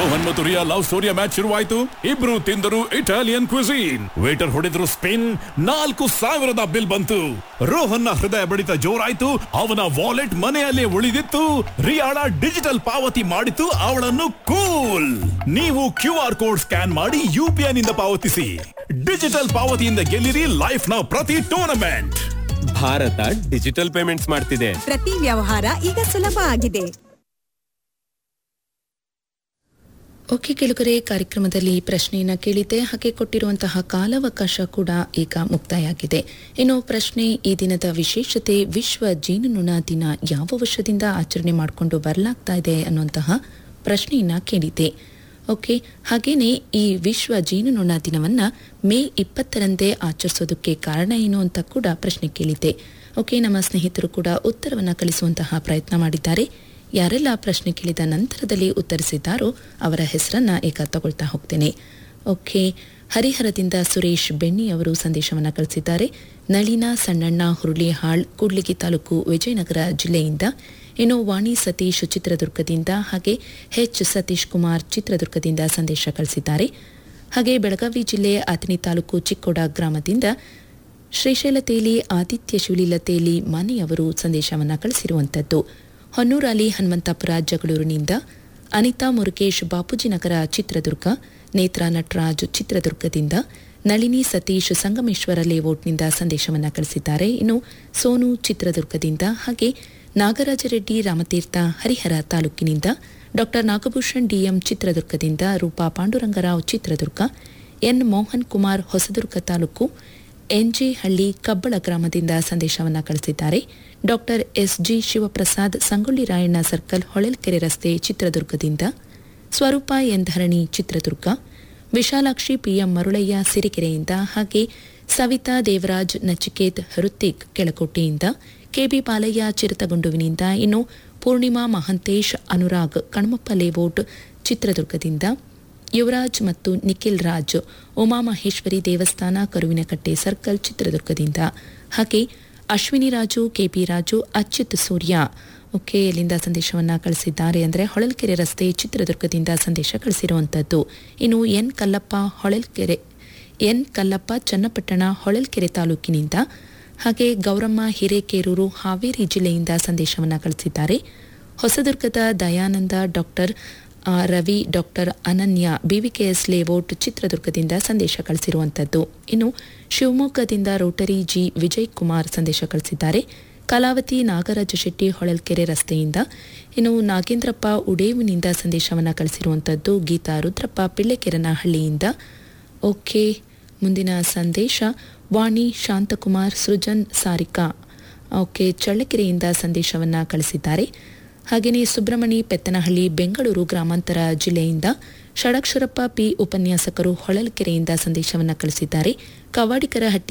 ರೋಹನ್ ಮತ್ತು ರಿಯಾ love ಸ್ಟೋರಿಯ match ಶುರುವಾಯಿತು ಇಬ್ರು ತಿಂದರು ಇಟಾಲಿಯನ್ ಕ್ವಿಸೀನ್ ವೇಟರ್ ಹೊಡೆದ್ರು ಸ್ಪಿನ್ ನಾಲ್ಕು ಸಾವಿರದ ಬಿಲ್ ಬಂತು ರೋಹನ್ನ ಹೃದಯ ಬಡಿತ ಜೋರಾಯ್ತು ಅವನ ವಾಲೆಟ್ ಮನೆಯಲ್ಲೇ ಉಳಿದಿತ್ತು ರಿಯಾಳ ಡಿಜಿಟಲ್ ಪಾವತಿ ಮಾಡಿತು ಅವಳನ್ನು ಕೂಲ್ ನೀವು ಕ್ಯೂ ಆರ್ ಕೋಡ್ ಸ್ಕ್ಯಾನ್ ಮಾಡಿ ಯು ಪಿ ಐ ನಿಂದ ಪಾವತಿಸಿ ಡಿಜಿಟಲ್ ಪಾವತಿಯಿಂದ ಗೆಲ್ಲಿರಿ ಲೈಫ್ ನ ಪ್ರತಿ ಟೂರ್ನಮೆಂಟ್ ಭಾರತ ಡಿಜಿಟಲ್ ಪೇಮೆಂಟ್ಸ್ ಮಾಡ್ತಿದೆ ಪ್ರತಿ ವ್ಯವಹಾರ ಈಗ ಸುಲಭ ಆಗಿದೆ ಓಕೆ ಕೆಳಗರೆ ಕಾರ್ಯಕ್ರಮದಲ್ಲಿ ಪ್ರಶ್ನೆಯನ್ನ ಕೇಳಿದ್ದೆ ಹಾಗೆ ಕೊಟ್ಟಿರುವಂತಹ ಕಾಲಾವಕಾಶ ಕೂಡ ಈಗ ಮುಕ್ತಾಯ ಆಗಿದೆ ಇನ್ನು ಪ್ರಶ್ನೆ ಈ ದಿನದ ವಿಶೇಷತೆ ವಿಶ್ವ ಜೇನುನೊಣ ದಿನ ಯಾವ ವರ್ಷದಿಂದ ಆಚರಣೆ ಮಾಡಿಕೊಂಡು ಬರಲಾಗ್ತಾ ಇದೆ ಅನ್ನುವಂತಹ ಪ್ರಶ್ನೆಯನ್ನ ಕೇಳಿದ್ದೆ ಓಕೆ ಹಾಗೇನೆ ಈ ವಿಶ್ವ ಜೇನುನೊಣ ದಿನವನ್ನ ಮೇ ಇಪ್ಪತ್ತರಂದೇ ಆಚರಿಸೋದಕ್ಕೆ ಕಾರಣ ಏನು ಅಂತ ಕೂಡ ಪ್ರಶ್ನೆ ಕೇಳಿದ್ದೆ ಓಕೆ ನಮ್ಮ ಸ್ನೇಹಿತರು ಕೂಡ ಉತ್ತರವನ್ನ ಕಳಿಸುವಂತಹ ಪ್ರಯತ್ನ ಮಾಡಿದ್ದಾರೆ ಯಾರೆಲ್ಲ ಪ್ರಶ್ನೆ ಕೇಳಿದ ನಂತರದಲ್ಲಿ ಉತ್ತರಿಸಿದ್ದಾರೋ ಅವರ ಹೆಸರನ್ನ ಈಗ ತಗೊಳ್ತಾ ಹೋಗ್ತೇನೆ ಓಕೆ ಹರಿಹರದಿಂದ ಸುರೇಶ್ ಬೆಣ್ಣಿ ಅವರು ಸಂದೇಶವನ್ನ ಕಳಿಸಿದ್ದಾರೆ ನಳಿನ ಸಣ್ಣಣ್ಣ ಹುರುಳಿಹಾಳ್ ಕೂಡ್ಲಿಗಿ ತಾಲೂಕು ವಿಜಯನಗರ ಜಿಲ್ಲೆಯಿಂದ ಇನ್ನು ವಾಣಿ ಸತೀಶ್ ಚಿತ್ರದುರ್ಗದಿಂದ ಹಾಗೆ ಎಚ್ ಸತೀಶ್ ಕುಮಾರ್ ಚಿತ್ರದುರ್ಗದಿಂದ ಸಂದೇಶ ಕಳಿಸಿದ್ದಾರೆ ಹಾಗೆ ಬೆಳಗಾವಿ ಜಿಲ್ಲೆ ಅಥಣಿ ತಾಲೂಕು ಚಿಕ್ಕೋಡ ಗ್ರಾಮದಿಂದ ಶ್ರೀಶೈಲ ತೇಲಿ ಆದಿತ್ಯ ಶಿವಲೀಲ ತೇಲಿ ಮನೆಯವರು ಸಂದೇಶವನ್ನ ಕಳಿಸಿರುವಂತದ್ದು ಹೊನ್ನೂರಲ್ಲಿ ಹನುಮಂತಪುರ ಜಗಳೂರಿನಿಂದ ಅನಿತಾ ಮುರುಗೇಶ್ ಬಾಪೂಜಿನಗರ ಚಿತ್ರದುರ್ಗ ನೇತ್ರ ನಟರಾಜ್ ಚಿತ್ರದುರ್ಗದಿಂದ ನಳಿನಿ ಸತೀಶ್ ಸಂಗಮೇಶ್ವರ ಲೇಔಟ್ನಿಂದ ಸಂದೇಶವನ್ನ ಕಳಿಸಿದ್ದಾರೆ ಇನ್ನು ಸೋನು ಚಿತ್ರದುರ್ಗದಿಂದ ಹಾಗೆ ನಾಗರಾಜರೆಡ್ಡಿ ರಾಮತೀರ್ಥ ಹರಿಹರ ತಾಲೂಕಿನಿಂದ ಡಾಕ್ಟರ್ ನಾಗಭೂಷಣ್ ಡಿಎಂ ಚಿತ್ರದುರ್ಗದಿಂದ ರೂಪಾ ಪಾಂಡುರಂಗರಾವ್ ಚಿತ್ರದುರ್ಗ ಎನ್ ಮೋಹನ್ ಕುಮಾರ್ ಹೊಸದುರ್ಗ ತಾಲೂಕು ಎನ್ಜೆ ಹಳ್ಳಿ ಕಬ್ಬಳ ಗ್ರಾಮದಿಂದ ಸಂದೇಶವನ್ನ ಕಳಿಸಿದ್ದಾರೆ doctor SG Shivaprasad Sangolli Rayanna circle Holalkere ರಸ್ತೆ ಚಿತ್ರದುರ್ಗದಿಂದ ಸ್ವರೂಪ ಎನ್ ಧರಣಿ ಚಿತ್ರದುರ್ಗ ವಿಶಾಲಾಕ್ಷಿ ಪಿಎಂ ಮರುಳಯ್ಯ ಸಿರಿಕೆರೆಯಿಂದ ಹಾಗೆ ಸವಿತಾ ದೇವರಾಜ್ ನಚಿಕೇತ್ ಹೃತಿಕ್ ಕೆಳಕೋಟೆಯಿಂದ ಕೆಬಿ ಪಾಲಯ್ಯ ಚಿರತಗುಂಡುವಿನಿಂದ ಇನ್ನು ಪೂರ್ಣಿಮಾ ಮಹಂತೇಶ್ ಅನುರಾಗ್ ಕಣ್ಮಪ್ಪ ಲೇಔಟ್ ಚಿತ್ರದುರ್ಗದಿಂದ ಯುವರಾಜ್ ಮತ್ತು ನಿಖಿಲ್ ರಾಜ್ ಉಮಾಮಹೇಶ್ವರಿ ದೇವಸ್ಥಾನ ಕರುವಿನಕಟ್ಟೆ ಸರ್ಕಲ್ ಚಿತ್ರದುರ್ಗದಿಂದ ಹಾಗೆ ಅಶ್ವಿನಿ ರಾಜು ಕೆಪಿ ರಾಜು ಅಚ್ಯುತ್ ಸೂರ್ಯ ಓಕೆ ಇಲ್ಲಿಂದ ಸಂದೇಶವನ್ನ ಕಳಿಸಿದ್ದಾರೆ ಅಂದರೆ ಹೊಳಲ್ಕೆರೆ ರಸ್ತೆ ಚಿತ್ರದುರ್ಗದಿಂದ ಸಂದೇಶ ಕಳಿಸಿರುವಂಥದ್ದು ಇನ್ನು ಎನ್ ಕಲ್ಲಪ್ಪ ಹೊಳಲ್ಕೆರೆ ಎನ್ ಕಲ್ಲಪ್ಪ ಚನ್ನಪಟ್ಟಣ ಹೊಳಲ್ಕೆರೆ ತಾಲೂಕಿನಿಂದ ಹಾಗೆ ಗೌರಮ್ಮ ಹಿರೇಕೇರೂರು ಹಾವೇರಿ ಜಿಲ್ಲೆಯಿಂದ ಸಂದೇಶವನ್ನ ಕಳಿಸಿದ್ದಾರೆ ಹೊಸದುರ್ಗದ ದಯಾನಂದ ಡಾಕ್ಟರ್ ಆ, Ravi doctor Ananya BVKS layout ಚಿತ್ರದುರ್ಗದಿಂದ ಸಂದೇಶ ಕಳಿಸಿರುವಂಥದ್ದು ಇನ್ನು ಶಿವಮೊಗ್ಗದಿಂದ ರೋಟರಿ ಜಿ ವಿಜಯ್ ಕುಮಾರ್ ಸಂದೇಶ ಕಳಿಸಿದ್ದಾರೆ ಕಲಾವತಿ ನಾಗರಾಜ ಶೆಟ್ಟಿ ಹೊಳಲ್ಕೆರೆ ರಸ್ತೆಯಿಂದ ಇನ್ನು ನಾಗೇಂದ್ರಪ್ಪ ಉಡೇವಿನಿಂದ ಸಂದೇಶವನ್ನು ಕಳಿಸಿರುವಂಥದ್ದು ಗೀತಾ ರುದ್ರಪ್ಪ ಪಿಳ್ಳೆಕೆರನಹಳ್ಳಿಯಿಂದ ಓಕೆ ಮುಂದಿನ ಸಂದೇಶ ವಾಣಿ ಶಾಂತಕುಮಾರ್ ಸೃಜನ್ ಸಾರಿಕಾ ಓಕೆ ಚಳ್ಳಕೆರೆಯಿಂದ ಸಂದೇಶವನ್ನು ಕಳಿಸಿದ್ದಾರೆ ಹಾಗೆಯೇ ಸುಬ್ರಹ್ಮಣಿ ಪೆತ್ತನಹಳ್ಳಿ ಬೆಂಗಳೂರು ಗ್ರಾಮಾಂತರ ಜಿಲ್ಲೆಯಿಂದ ಷಡಕ್ಷರಪ್ಪ ಪಿ ಉಪನ್ಯಾಸಕರು ಹೊಳಲ್ಕೆರೆಯಿಂದ ಸಂದೇಶವನ್ನು ಕಳಿಸಿದ್ದಾರೆ ಕವಾಡಿಕರ ಹಟ್ಟಿ